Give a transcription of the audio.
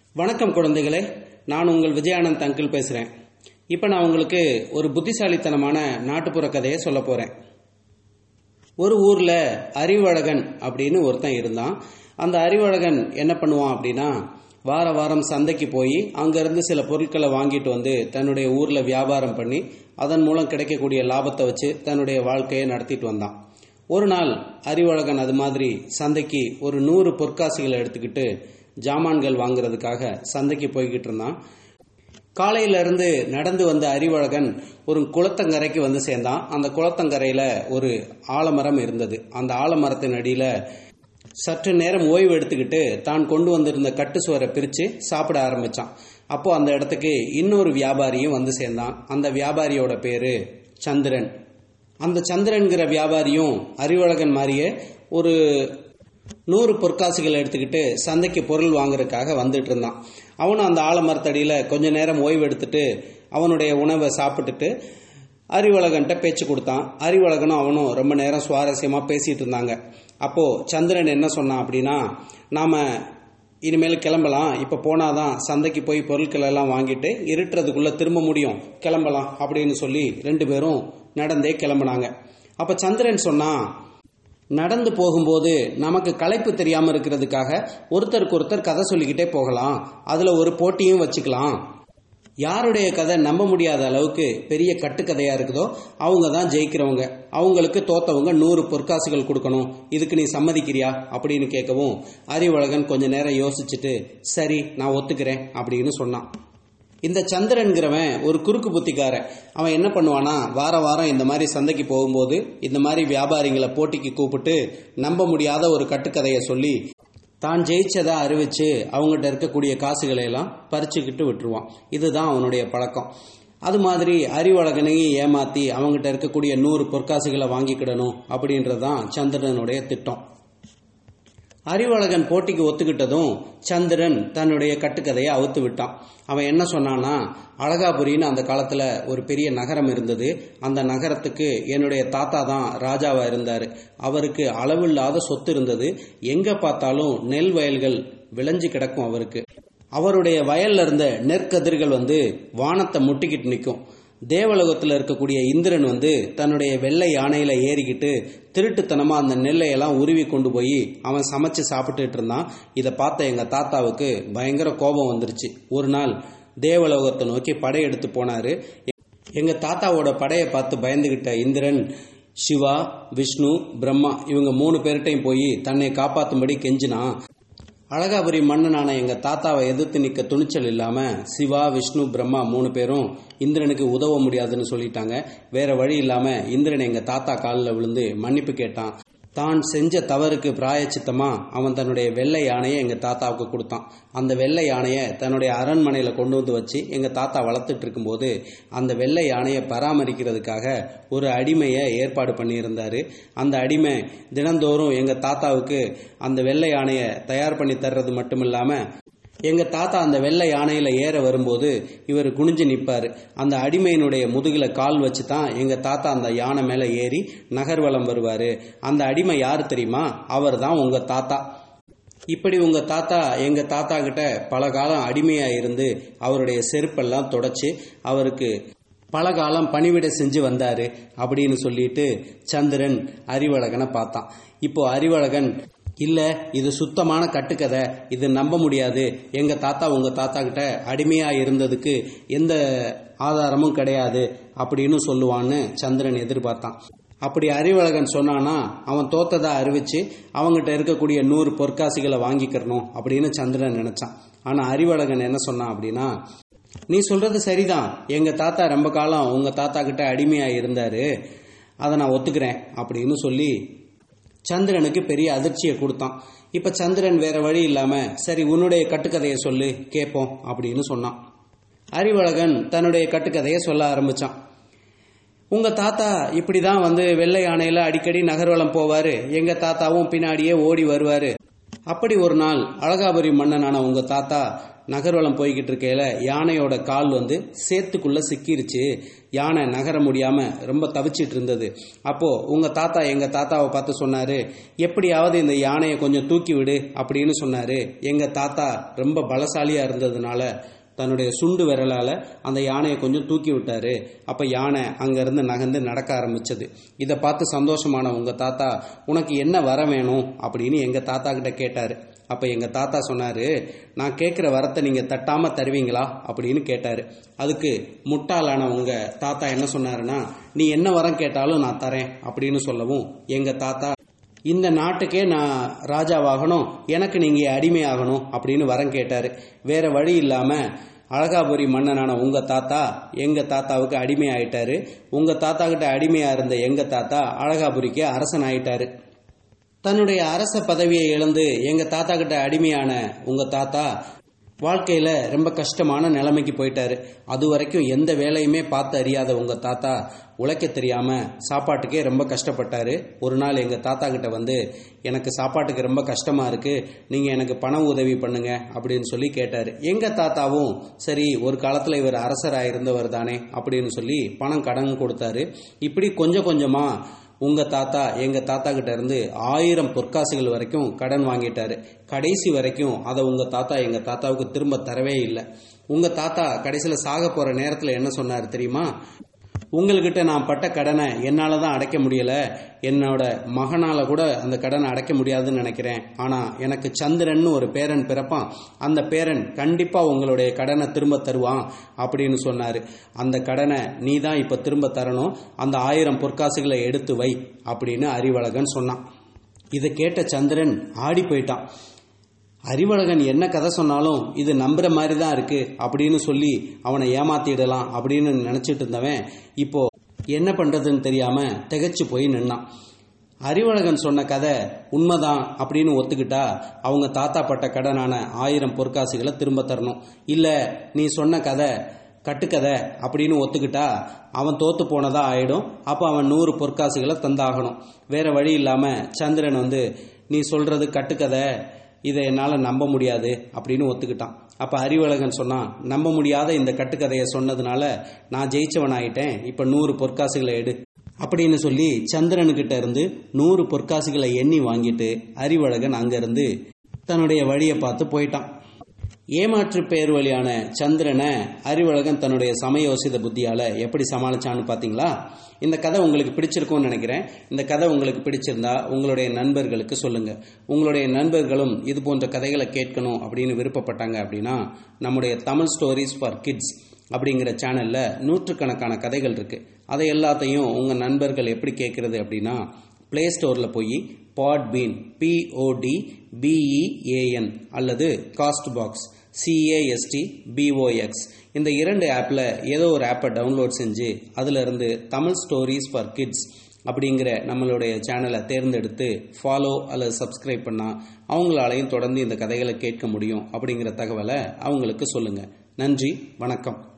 வணக்கம் குழந்தைகளே நான் உங்கள் விஜயானந்த் அங்கிள் பேசுகிறேன் இப்போ நான் உங்களுக்கு ஒரு புத்திசாலித்தனமான நாட்டுப்புற கதையை சொல்ல போகிறேன் ஒரு ஊரில் அறிவழகன் அப்படின்னு ஒருத்தன் இருந்தான் அந்த அறிவழகன் என்ன பண்ணுவான் அப்படின்னா வார வாரம் சந்தைக்கு போய் அங்கேருந்து சில பொருட்களை வாங்கிட்டு வந்து தன்னுடைய ஊரில் வியாபாரம் பண்ணி அதன் மூலம் கிடைக்கக்கூடிய லாபத்தை வச்சு தன்னுடைய வாழ்க்கையை நடத்திட்டு வந்தான் ஒரு நாள் அறிவழகன் அது மாதிரி சந்தைக்கு ஒரு நூறு பொற்காசுகளை எடுத்துக்கிட்டு ஜாமான்கள் வாங்குறதுக்காக சந்தைக்கு போய்கிட்டு இருந்தான் காலையில இருந்து நடந்து வந்த அறிவழகன் ஒரு குளத்தங்கரைக்கு வந்து சேர்ந்தான் அந்த குளத்தங்கரையில ஒரு ஆலமரம் இருந்தது அந்த ஆலமரத்தின் அடியில சற்று நேரம் ஓய்வு எடுத்துக்கிட்டு தான் கொண்டு வந்திருந்த கட்டு சுவரை பிரிச்சு சாப்பிட ஆரம்பிச்சான் அப்போ அந்த இடத்துக்கு இன்னொரு வியாபாரியும் வந்து சேர்ந்தான் அந்த வியாபாரியோட பேரு சந்திரன் அந்த சந்திரன்கிற வியாபாரியும் அறிவழகன் மாதிரியே ஒரு நூறு பொற்காசுகளை எடுத்துக்கிட்டு சந்தைக்கு பொருள் வாங்குறதுக்காக வந்துட்டு இருந்தான் அவனும் அந்த ஆலமரத்தடியில் கொஞ்ச நேரம் ஓய்வு எடுத்துட்டு அவனுடைய உணவை சாப்பிட்டுட்டு அறிவழகன்ட்ட பேச்சு கொடுத்தான் அறிவழகனும் அவனும் ரொம்ப நேரம் சுவாரஸ்யமாக பேசிட்டு இருந்தாங்க அப்போ சந்திரன் என்ன சொன்னான் அப்படின்னா நாம இனிமேல் கிளம்பலாம் இப்போ போனாதான் சந்தைக்கு போய் பொருட்கள் எல்லாம் வாங்கிட்டு இருட்டுறதுக்குள்ள திரும்ப முடியும் கிளம்பலாம் அப்படின்னு சொல்லி ரெண்டு பேரும் நடந்தே கிளம்புனாங்க அப்ப சந்திரன் சொன்னா நடந்து போகும்போது நமக்கு களைப்பு தெரியாம இருக்கிறதுக்காக ஒருத்தருக்கு ஒருத்தர் கதை சொல்லிக்கிட்டே போகலாம் அதுல ஒரு போட்டியும் வச்சுக்கலாம் யாருடைய கதை நம்ப முடியாத அளவுக்கு பெரிய கட்டுக்கதையா இருக்குதோ அவங்க தான் ஜெயிக்கிறவங்க அவங்களுக்கு தோத்தவங்க நூறு பொற்காசுகள் கொடுக்கணும் இதுக்கு நீ சம்மதிக்கிறியா அப்படின்னு கேட்கவும் அறிவழகன் கொஞ்ச நேரம் யோசிச்சுட்டு சரி நான் ஒத்துக்கிறேன் அப்படின்னு சொன்னான் இந்த சந்திரன்கிறவன் ஒரு குறுக்கு புத்திக்காரன் அவன் என்ன பண்ணுவானா வார வாரம் இந்த மாதிரி சந்தைக்கு போகும்போது இந்த மாதிரி வியாபாரிகளை போட்டிக்கு கூப்பிட்டு நம்ப முடியாத ஒரு கட்டுக்கதையை சொல்லி தான் ஜெயிச்சதா அறிவிச்சு அவங்ககிட்ட இருக்கக்கூடிய காசுகளை எல்லாம் பறிச்சுக்கிட்டு விட்டுருவான் இதுதான் அவனுடைய பழக்கம் அது மாதிரி அறிவழகனையும் ஏமாத்தி அவங்ககிட்ட இருக்கக்கூடிய நூறு பொற்காசுகளை வாங்கிக்கிடணும் அப்படின்றது தான் சந்திரனுடைய திட்டம் அறிவழகன் போட்டிக்கு ஒத்துக்கிட்டதும் சந்திரன் தன்னுடைய கட்டுக்கதையை அவுத்து விட்டான் அவன் என்ன சொன்னான்னா அழகாபுரின்னு அந்த காலத்துல ஒரு பெரிய நகரம் இருந்தது அந்த நகரத்துக்கு என்னுடைய தாத்தா தான் ராஜாவா இருந்தாரு அவருக்கு அளவில்லாத சொத்து இருந்தது எங்க பார்த்தாலும் நெல் வயல்கள் விளைஞ்சு கிடக்கும் அவருக்கு அவருடைய வயல்ல இருந்த நெற்கதிர்கள் வந்து வானத்தை முட்டிக்கிட்டு நிற்கும் தேவலோகத்தில் இருக்கக்கூடிய இந்திரன் வந்து தன்னுடைய வெள்ளை யானையில ஏறிக்கிட்டு திருட்டுத்தனமா அந்த நெல்லையெல்லாம் உருவி கொண்டு போய் அவன் சமைச்சு சாப்பிட்டுட்டு இருந்தான் இதை பார்த்த எங்க தாத்தாவுக்கு பயங்கர கோபம் வந்துருச்சு ஒரு நாள் தேவலோகத்தை நோக்கி படையெடுத்து போனாரு எங்க தாத்தாவோட படையை பார்த்து பயந்துகிட்ட இந்திரன் சிவா விஷ்ணு பிரம்மா இவங்க மூணு பேர்கிட்டையும் போய் தன்னை காப்பாத்தும்படி கெஞ்சினா அழகாபுரி மன்னனான எங்க தாத்தாவை எதிர்த்து நிக்க துணிச்சல் இல்லாம சிவா விஷ்ணு பிரம்மா மூணு பேரும் இந்திரனுக்கு உதவ முடியாதுன்னு சொல்லிட்டாங்க வேற வழி இல்லாம இந்திரன் எங்க தாத்தா காலில் விழுந்து மன்னிப்பு கேட்டான் தான் செஞ்ச தவறுக்கு பிராயச்சித்தமா அவன் தன்னுடைய வெள்ளை யானையை எங்க தாத்தாவுக்கு கொடுத்தான் அந்த வெள்ளை யானையை தன்னுடைய அரண்மனையில கொண்டு வந்து வச்சு எங்க தாத்தா வளர்த்துட்டு இருக்கும்போது அந்த வெள்ளை யானையை பராமரிக்கிறதுக்காக ஒரு அடிமையை ஏற்பாடு பண்ணியிருந்தாரு அந்த அடிமை தினந்தோறும் எங்க தாத்தாவுக்கு அந்த வெள்ளை யானையை தயார் பண்ணி தர்றது மட்டும் இல்லாம எங்க தாத்தா அந்த வெள்ளை யானையில ஏற வரும்போது இவர் குனிஞ்சு நிப்பாரு அந்த அடிமையினுடைய முதுகுல கால் வச்சு தான் எங்க தாத்தா அந்த யானை மேல ஏறி நகர்வலம் வருவாரு அந்த அடிமை யாரு தெரியுமா அவர் தான் உங்க தாத்தா இப்படி உங்க தாத்தா எங்க தாத்தா கிட்ட பல காலம் அடிமையா இருந்து அவருடைய செருப்பெல்லாம் தொடச்சு அவருக்கு பல காலம் பணிவிட செஞ்சு வந்தாரு அப்படின்னு சொல்லிட்டு சந்திரன் அறிவழகனை பார்த்தான் இப்போ அறிவழகன் இல்ல இது சுத்தமான கட்டுக்கதை இது நம்ப முடியாது எங்க தாத்தா உங்க தாத்தா கிட்ட அடிமையா இருந்ததுக்கு எந்த ஆதாரமும் கிடையாது அப்படின்னு சொல்லுவான்னு சந்திரன் எதிர்பார்த்தான் அப்படி அறிவழகன் சொன்னானா அவன் தோத்ததா அறிவிச்சு அவங்ககிட்ட இருக்கக்கூடிய நூறு பொற்காசிகளை வாங்கிக்கிறணும் அப்படின்னு சந்திரன் நினைச்சான் ஆனா அறிவழகன் என்ன சொன்னான் அப்படின்னா நீ சொல்றது சரிதான் எங்க தாத்தா ரொம்ப காலம் உங்க தாத்தா கிட்ட அடிமையா இருந்தாரு அதை நான் ஒத்துக்கிறேன் அப்படின்னு சொல்லி சந்திரனுக்கு பெரிய அதிர்ச்சியை கொடுத்தான் இப்ப சந்திரன் வேற வழி இல்லாம சரி உன்னுடைய கட்டுக்கதையை சொல்லு கேட்போம் அப்படின்னு சொன்னான் அறிவழகன் தன்னுடைய கட்டுக்கதையை சொல்ல ஆரம்பிச்சான் உங்க தாத்தா இப்படிதான் வந்து வெள்ளை யானையில அடிக்கடி நகர்வலம் போவாரு எங்க தாத்தாவும் பின்னாடியே ஓடி வருவாரு அப்படி ஒரு நாள் அழகாபுரி மன்னனான உங்க தாத்தா நகர்வலம் போய்கிட்டு இருக்கையில யானையோட கால் வந்து சேத்துக்குள்ள சிக்கிருச்சு யானை நகர முடியாம ரொம்ப தவிச்சிட்டு இருந்தது அப்போ உங்க தாத்தா எங்க தாத்தாவை பார்த்து சொன்னாரு எப்படியாவது இந்த யானையை கொஞ்சம் தூக்கி விடு அப்படின்னு சொன்னாரு எங்க தாத்தா ரொம்ப பலசாலியா இருந்ததுனால தன்னுடைய சுண்டு விரலால அந்த யானையை கொஞ்சம் தூக்கி விட்டாரு அப்ப யானை அங்கிருந்து நகர்ந்து நடக்க ஆரம்பிச்சது இதை பார்த்து சந்தோஷமான உங்க தாத்தா உனக்கு என்ன வர வேணும் அப்படின்னு எங்க தாத்தா கிட்ட கேட்டாரு அப்ப எங்க தாத்தா சொன்னாரு நான் கேட்கிற வரத்தை நீங்க தட்டாம தருவீங்களா அப்படின்னு கேட்டாரு அதுக்கு முட்டாளான உங்க தாத்தா என்ன சொன்னாருன்னா நீ என்ன வரம் கேட்டாலும் நான் தரேன் அப்படின்னு சொல்லவும் எங்க தாத்தா இந்த நாட்டுக்கே நான் ராஜாவாகணும் எனக்கு நீங்க அடிமையாகணும் அப்படின்னு வரம் கேட்டாரு வேற வழி இல்லாம அழகாபுரி மன்னனான உங்க தாத்தா எங்க தாத்தாவுக்கு அடிமை ஆயிட்டாரு உங்க தாத்தா கிட்ட அடிமையா இருந்த எங்க தாத்தா அழகாபுரிக்கு அரசன் ஆயிட்டாரு தன்னுடைய அரச பதவியை இழந்து எங்க தாத்தா கிட்ட அடிமையான உங்க தாத்தா வாழ்க்கையில ரொம்ப கஷ்டமான நிலைமைக்கு போயிட்டாரு அது வரைக்கும் எந்த வேலையுமே பார்த்து அறியாத உங்க தாத்தா உழைக்க தெரியாம சாப்பாட்டுக்கே ரொம்ப கஷ்டப்பட்டாரு ஒரு நாள் எங்க தாத்தா கிட்ட வந்து எனக்கு சாப்பாட்டுக்கு ரொம்ப கஷ்டமா இருக்கு நீங்க எனக்கு பண உதவி பண்ணுங்க அப்படின்னு சொல்லி கேட்டாரு எங்க தாத்தாவும் சரி ஒரு காலத்துல இவர் அரசராக இருந்தவர் தானே அப்படின்னு சொல்லி பணம் கடன் கொடுத்தாரு இப்படி கொஞ்சம் கொஞ்சமா உங்க தாத்தா எங்க தாத்தா கிட்ட இருந்து ஆயிரம் பொற்காசுகள் வரைக்கும் கடன் வாங்கிட்டாரு கடைசி வரைக்கும் அதை உங்க தாத்தா எங்க தாத்தாவுக்கு திரும்ப தரவே இல்லை உங்க தாத்தா கடைசியில சாக போற நேரத்துல என்ன சொன்னாரு தெரியுமா உங்கள்கிட்ட நான் பட்ட கடனை என்னால தான் அடைக்க முடியல என்னோட மகனால கூட அந்த கடனை அடைக்க முடியாதுன்னு நினைக்கிறேன் ஆனா எனக்கு சந்திரன் ஒரு பேரன் பிறப்பான் அந்த பேரன் கண்டிப்பா உங்களுடைய கடனை திரும்ப தருவான் அப்படின்னு சொன்னாரு அந்த கடனை நீ தான் இப்ப திரும்ப தரணும் அந்த ஆயிரம் பொற்காசுகளை எடுத்து வை அப்படின்னு அறிவழகன் சொன்னான் இதை கேட்ட சந்திரன் ஆடி போயிட்டான் அறிவழகன் என்ன கதை சொன்னாலும் இது நம்புற மாதிரி தான் இருக்கு அப்படின்னு சொல்லி அவனை ஏமாத்திடலாம் அப்படின்னு நினைச்சிட்டு இருந்தவன் இப்போ என்ன பண்றதுன்னு தெரியாம திகைச்சு போய் நின்னான் அறிவழகன் சொன்ன கதை உண்மைதான் அப்படின்னு ஒத்துக்கிட்டா அவங்க தாத்தா பட்ட கடனான ஆயிரம் பொற்காசுகளை திரும்ப தரணும் இல்ல நீ சொன்ன கதை கட்டுக்கதை அப்படின்னு ஒத்துக்கிட்டா அவன் தோத்து போனதா ஆயிடும் அப்போ அவன் நூறு பொற்காசுகளை தந்தாகணும் வேற வழி இல்லாம சந்திரன் வந்து நீ சொல்றது கட்டுக்கதை இதை என்னால் நம்ப முடியாது அப்படின்னு ஒத்துக்கிட்டான் அப்போ அறிவழகன் சொன்னான் நம்ப முடியாத இந்த கட்டுக்கதையை சொன்னதுனால நான் ஜெயிச்சவன் ஆயிட்டேன் இப்போ நூறு பொற்காசுகளை எடு அப்படின்னு சொல்லி சந்திரனுக்கிட்ட இருந்து நூறு பொற்காசுகளை எண்ணி வாங்கிட்டு அறிவழகன் அங்கிருந்து தன்னுடைய வழியை பார்த்து போயிட்டான் ஏமாற்று பேர் வழியான சந்திரனை அறிவழகன் தன்னுடைய சமயோசித புத்தியால எப்படி சமாளிச்சான்னு பாத்தீங்களா இந்த கதை உங்களுக்கு பிடிச்சிருக்கும்னு நினைக்கிறேன் இந்த கதை உங்களுக்கு பிடிச்சிருந்தா உங்களுடைய நண்பர்களுக்கு சொல்லுங்க உங்களுடைய நண்பர்களும் இது போன்ற கதைகளை கேட்கணும் அப்படின்னு விருப்பப்பட்டாங்க அப்படின்னா நம்முடைய தமிழ் ஸ்டோரிஸ் ஃபார் கிட்ஸ் அப்படிங்கிற சேனல்ல நூற்றுக்கணக்கான கதைகள் இருக்கு அதை எல்லாத்தையும் உங்க நண்பர்கள் எப்படி கேட்கறது அப்படின்னா பிளே ஸ்டோரில் போய் பாட்பீன் பிஓடி பிஇஏஎன் அல்லது காஸ்ட் பாக்ஸ் சிஏஎஸ்டி பிஓஎக்ஸ் இந்த இரண்டு ஆப்பில் ஏதோ ஒரு ஆப்பை டவுன்லோட் செஞ்சு அதில் இருந்து தமிழ் ஸ்டோரிஸ் ஃபார் கிட்ஸ் அப்படிங்கிற நம்மளுடைய சேனலை தேர்ந்தெடுத்து ஃபாலோ அல்லது சப்ஸ்கிரைப் பண்ணால் அவங்களாலையும் தொடர்ந்து இந்த கதைகளை கேட்க முடியும் அப்படிங்கிற தகவலை அவங்களுக்கு சொல்லுங்கள் நன்றி வணக்கம்